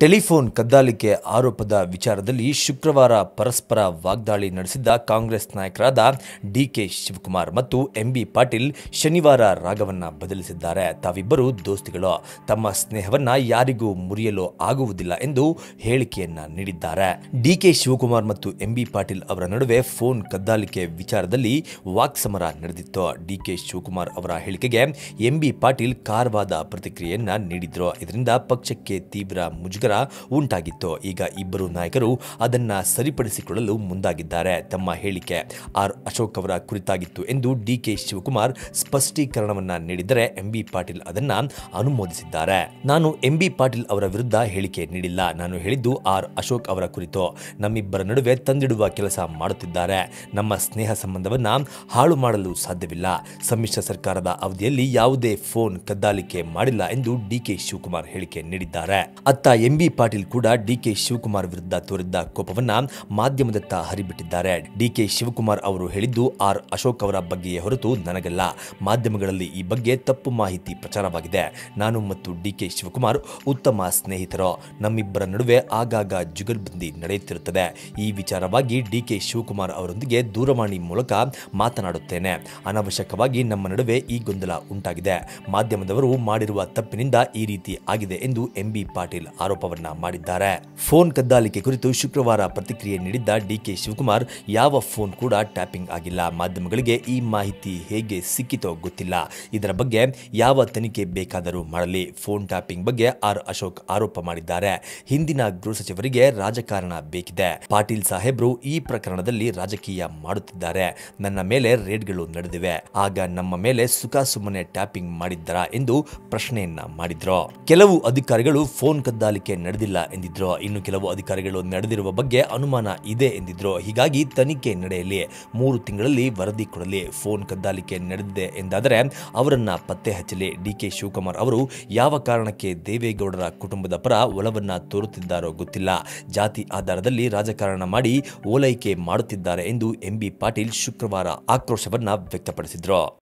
telephone ಕದ್ದಾಲಿಕೆ ಆರೋಪದ ವಿಚಾರದಲ್ಲಿ ಶುಕ್ರವಾರ ಪರಸ್ಪರ ವಾಗ್ದಾಳಿ ನಡೆಸಿದ್ದ ಕಾಂಗ್ರೆಸ್ ನಾಯಕರಾದ ಡಿಕೆ ಶಿವಕುಮಾರ್ ಮತ್ತು ಎಂಬಿ ಪಾಟೀಲ್ ಶನಿವಾರ ರಾಗವನ್ನ ಬದಲಿಸಿದ್ದಾರೆ ತಾವಿಬ್ಬರು ದೋಸ್ತಿಗಳು ತಮ್ಮ ಸ್ನೇಹವನ್ನ ಯಾರಿಗೂ ಮುರಿಯಲು ಆಗುವುದಿಲ್ಲ ಎಂದು ಹೇಳಿಕೆಯನ್ನ ನೀಡಿದ್ದಾರೆ ಡಿಕೆ ಶಿವಕುಮಾರ್ ಮತ್ತು ಎಂಬಿ ಪಾಟೀಲ್ ಅವರ ನಡುವೆ ಫೋನ್ ಕದ್ದಾಲಿಕೆ ವಿಚಾರದಲ್ಲಿ ವಾಕ್ಸಮರ ನಡೆದಿತ್ತು ಡಿಕೆ ಶಿವಕುಮಾರ್ ಅವರ ಹೇಳಿಕೆಗೆ ಎಂಬಿ ಪಾಟೀಲ್ ಕಾರವಾದ ಪ್ರತಿಕ್ರಿಯೆಯನ್ನ ನೀಡಿದ್ರು ಇದರಿಂದ ಪಕ್ಷಕ್ಕೆ ತೀವ್ರ ಮುಜುಗರ ಉಂಟಾಗಿತ್ತು ಈಗ ಇಬ್ಬರು ನಾಯಕರು ಅದನ್ನ ಸರಿಪಡಿಸಿಕೊಳ್ಳಲು ಮುಂದಾಗಿದ್ದಾರೆ ತಮ್ಮ ಹೇಳಿಕೆ ಆರ್ ಅಶೋಕ್ ಅವರ ಕುರಿತಾಗಿತ್ತು ಎಂದು ಡಿಕೆ ಶಿವಕುಮಾರ್ ಸ್ಪಷ್ಟೀಕರಣವನ್ನ ನೀಡಿದರೆ ಎಂಬಿ ಪಾಟೀಲ್ ಅದನ್ನ ಅನುಮೋದಿಸಿದ್ದಾರೆ ನಾನು ಎಂಬಿ ಪಾಟೀಲ್ ಅವರ ವಿರುದ್ಧ ಹೇಳಿಕೆ ನೀಡಿಲ್ಲ ನಾನು ಹೇಳಿದ್ದು ಆರ್ ಅಶೋಕ್ ಅವರ ಕುರಿತು ನಮ್ಮಿಬ್ಬರ ನಡುವೆ ತಂದಿಡುವ ಕೆಲಸ ಮಾಡುತ್ತಿದ್ದಾರೆ ನಮ್ಮ ಸ್ನೇಹ ಸಂಬಂಧವನ್ನ ಹಾಳು ಮಾಡಲು ಸಾಧ್ಯವಿಲ್ಲ ಸಮ್ಮಿಶ್ರ ಸರ್ಕಾರದ ಅವಧಿಯಲ್ಲಿ ಯಾವುದೇ ಫೋನ್ ಕದ್ದಾಲಿಕೆ ಮಾಡಿಲ್ಲ ಎಂದು ಡಿಕೆ ಶಿವಕುಮಾರ್ ಹೇಳಿಕೆ ನೀಡಿದ್ದಾರೆ ಅತ್ತ ಎಂಬಿ ಪಾಟೀಲ್ ಕೂಡ ಡಿಕೆ ಶಿವಕುಮಾರ್ ವಿರುದ್ಧ ತೋರಿದ್ದ ಕೋಪವನ್ನ ಮಾಧ್ಯಮದತ್ತ ಹರಿಬಿಟ್ಟಿದ್ದಾರೆ ಡಿಕೆ ಶಿವಕುಮಾರ್ ಅವರು ಹೇಳಿದ್ದು ಆರ್ ಅಶೋಕ್ ಅವರ ಬಗ್ಗೆಯೇ ಹೊರತು ನನಗಲ್ಲ ಮಾಧ್ಯಮಗಳಲ್ಲಿ ಈ ಬಗ್ಗೆ ತಪ್ಪು ಮಾಹಿತಿ ಪ್ರಚಾರವಾಗಿದೆ ನಾನು ಮತ್ತು ಡಿಕೆ ಶಿವಕುಮಾರ್ ಉತ್ತಮ ಸ್ನೇಹಿತರು ನಮ್ಮಿಬ್ಬರ ನಡುವೆ ಆಗಾಗ ಜುಗಲ್ಬಂದಿ ನಡೆಯುತ್ತಿರುತ್ತದೆ ಈ ವಿಚಾರವಾಗಿ ಡಿಕೆ ಶಿವಕುಮಾರ್ ಅವರೊಂದಿಗೆ ದೂರವಾಣಿ ಮೂಲಕ ಮಾತನಾಡುತ್ತೇನೆ ಅನವಶ್ಯಕವಾಗಿ ನಮ್ಮ ನಡುವೆ ಈ ಗೊಂದಲ ಉಂಟಾಗಿದೆ ಮಾಧ್ಯಮದವರು ಮಾಡಿರುವ ತಪ್ಪಿನಿಂದ ಈ ರೀತಿ ಆಗಿದೆ ಎಂದು ಎಂಬಿ ಪಾಟೀಲ್ ಆರೋಪವನ್ನ ಮಾಡಿದ್ದಾರೆ ಫೋನ್ ಕದ್ದಾಲಿಕೆ ಕುರಿತು ಶುಕ್ರವಾರ ಪ್ರತಿಕ್ರಿಯೆ ನೀಡಿದ್ದ ಡಿಕೆ ಶಿವಕುಮಾರ್ ಯಾವ ಫೋನ್ ಕೂಡ ಟ್ಯಾಪಿಂಗ್ ಆಗಿಲ್ಲ ಮಾಧ್ಯಮಗಳಿಗೆ ಈ ಮಾಹಿತಿ ಹೇಗೆ ಸಿಕ್ಕಿತೋ ಗೊತ್ತಿಲ್ಲ ಇದರ ಬಗ್ಗೆ ಯಾವ ತನಿಖೆ ಬೇಕಾದರೂ ಮಾಡಲಿ ಫೋನ್ ಟ್ಯಾಪಿಂಗ್ ಬಗ್ಗೆ ಆರ್ ಅಶೋಕ್ ಆರೋಪ ಮಾಡಿದ್ದಾರೆ ಹಿಂದಿನ ಗೃಹ ಸಚಿವರಿಗೆ ರಾಜಕಾರಣ ಬೇಕಿದೆ ಪಾಟೀಲ್ ಸಾಹೇಬ್ರು ಈ ಪ್ರಕರಣದಲ್ಲಿ ರಾಜಕೀಯ ಮಾಡುತ್ತಿದ್ದಾರೆ ನನ್ನ ಮೇಲೆ ರೇಡ್ಗಳು ನಡೆದಿವೆ ಆಗ ನಮ್ಮ ಮೇಲೆ ಸುಖ ಸುಮ್ಮನೆ ಟ್ಯಾಪಿಂಗ್ ಮಾಡಿದ್ದರ ಎಂದು ಪ್ರಶ್ನೆಯನ್ನ ಮಾಡಿದ್ರು ಕೆಲವು ಅಧಿಕಾರಿಗಳು ಫೋನ್ ಕದ್ದಾಲಿಕೆ ನಡೆದಿಲ್ಲ ಎಂದಿದ್ರು ಇನ್ನು ಕೆಲವು ಅಧಿಕಾರಿಗಳು ನಡೆದಿರುವ ಬಗ್ಗೆ ಅನುಮಾನ ಇದೆ ಎಂದಿದ್ರು ಹೀಗಾಗಿ ತನಿಖೆ ನಡೆಯಲಿ ಮೂರು ತಿಂಗಳಲ್ಲಿ ವರದಿ ಕೊಡಲಿ ಫೋನ್ ಕದ್ದಾಲಿಕೆ ನಡೆದಿದೆ ಎಂದಾದರೆ ಅವರನ್ನ ಪತ್ತೆ ಹಚ್ಚಲಿ ಡಿಕೆ ಶಿವಕುಮಾರ್ ಅವರು ಯಾವ ಕಾರಣಕ್ಕೆ ದೇವೇಗೌಡರ ಕುಟುಂಬದ ಪರ ಒಲವನ್ನ ತೋರುತ್ತಿದ್ದಾರೋ ಗೊತ್ತಿಲ್ಲ ಜಾತಿ ಆಧಾರದಲ್ಲಿ ರಾಜಕಾರಣ ಮಾಡಿ ಓಲೈಕೆ ಮಾಡುತ್ತಿದ್ದಾರೆ ಎಂದು ಎಂಬಿ ಪಾಟೀಲ್ ಶುಕ್ರವಾರ ಆಕ್ರೋಶವನ್ನ ವ್ಯಕ್ತಪಡಿಸಿದ್ರು